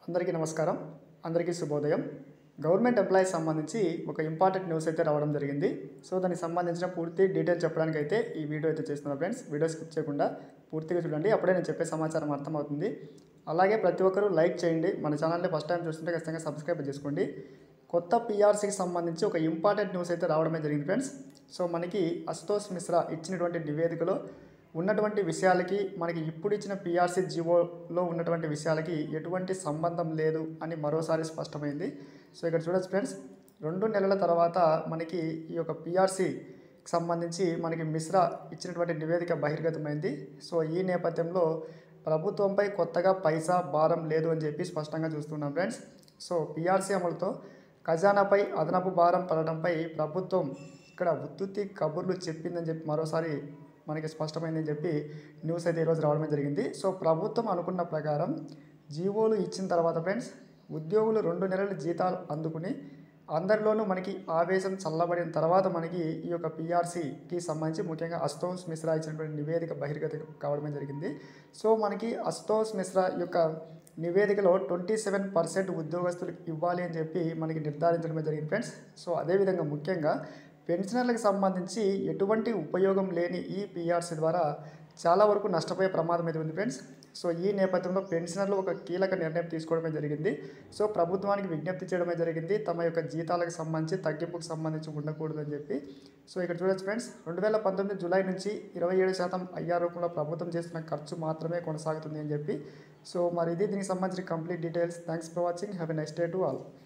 అందరికీ నమస్కారం అందరికీ శుభోదయం గవర్నమెంట్ ఎంప్లాయీస్ సంబంధించి ఒక ఇంపార్టెంట్ న్యూస్ అయితే రావడం జరిగింది సో దానికి సంబంధించిన పూర్తి డీటెయిల్ చెప్పడానికి అయితే ఈ వీడియో అయితే చేస్తున్నాను ఫ్రెండ్స్ వీడియో స్కిప్ చేయకుండా పూర్తిగా చూడండి అప్పుడే నేను చెప్పే సమాచారం అర్థమవుతుంది అలాగే ప్రతి ఒక్కరూ లైక్ చేయండి మన ఛానల్ని ఫస్ట్ టైం చూస్తుంటే ఖచ్చితంగా సబ్స్క్రైబ్ చేసుకోండి కొత్త పిఆర్సీకి సంబంధించి ఒక ఇంపార్టెంట్ న్యూస్ అయితే రావడమే జరిగింది ఫ్రెండ్స్ సో మనకి అస్తోష్ మిశ్రా ఇచ్చినటువంటి నివేదికలో ఉన్నటువంటి విషయాలకి మనకి ఇప్పుడు ఇచ్చిన పిఆర్సీ జీవోలో ఉన్నటువంటి విషయాలకి ఎటువంటి సంబంధం లేదు అని మరోసారి స్పష్టమైంది సో ఇక్కడ చూడొచ్చు ఫ్రెండ్స్ రెండు నెలల తర్వాత మనకి ఈ యొక్క పిఆర్సీకి సంబంధించి మనకి మిశ్రా ఇచ్చినటువంటి నివేదిక బహిర్గతమైంది సో ఈ నేపథ్యంలో ప్రభుత్వంపై కొత్తగా పైసా భారం లేదు అని చెప్పి స్పష్టంగా చూస్తున్నాం ఫ్రెండ్స్ సో పిఆర్సీ అమలుతో ఖజానాపై అదనపు భారం పడడంపై ప్రభుత్వం ఇక్కడ ఉత్తుత్తి కబుర్లు చెప్పిందని చెప్పి మరోసారి మనకి స్పష్టమైందని చెప్పి న్యూస్ అయితే ఈరోజు రావడమే జరిగింది సో ప్రభుత్వం అనుకున్న ప్రకారం జీవోలు ఇచ్చిన తర్వాత ఫ్రెండ్స్ ఉద్యోగులు రెండు నెలల జీతాలు అందుకుని అందరిలోనూ మనకి ఆవేశం చల్లబడిన తర్వాత మనకి ఈ యొక్క పిఆర్సీకి సంబంధించి ముఖ్యంగా అస్తోష్ మిశ్రా ఇచ్చినటువంటి నివేదిక బహిర్గత కావడమే జరిగింది సో మనకి అస్తోష్ మిశ్రా యొక్క నివేదికలో ట్వంటీ సెవెన్ పర్సెంట్ ఉద్యోగస్తులకు ఇవ్వాలి అని చెప్పి మనకి నిర్ధారించడమే జరిగింది ఫ్రెండ్స్ సో అదేవిధంగా ముఖ్యంగా పెన్షనర్లకు సంబంధించి ఎటువంటి ఉపయోగం లేని ఈ పిఆర్సీ ద్వారా చాలా వరకు నష్టపోయే ప్రమాదం అయితే ఉంది ఫ్రెండ్స్ సో ఈ నేపథ్యంలో పెన్షనర్లు ఒక కీలక నిర్ణయం తీసుకోవడమే జరిగింది సో ప్రభుత్వానికి విజ్ఞప్తి చేయడమే జరిగింది తమ యొక్క జీతాలకు సంబంధించి తగ్గింపుకు సంబంధించి ఉండకూడదని చెప్పి సో ఇక్కడ చూడొచ్చు ఫ్రెండ్స్ రెండు వేల పంతొమ్మిది జూలై నుంచి ఇరవై ఏడు శాతం ఐఆర్ రూపంలో ప్రభుత్వం చేస్తున్న ఖర్చు మాత్రమే కొనసాగుతుంది అని చెప్పి సో మరి ఇది దీనికి సంబంధించిన complete details thanks for watching have a next day to all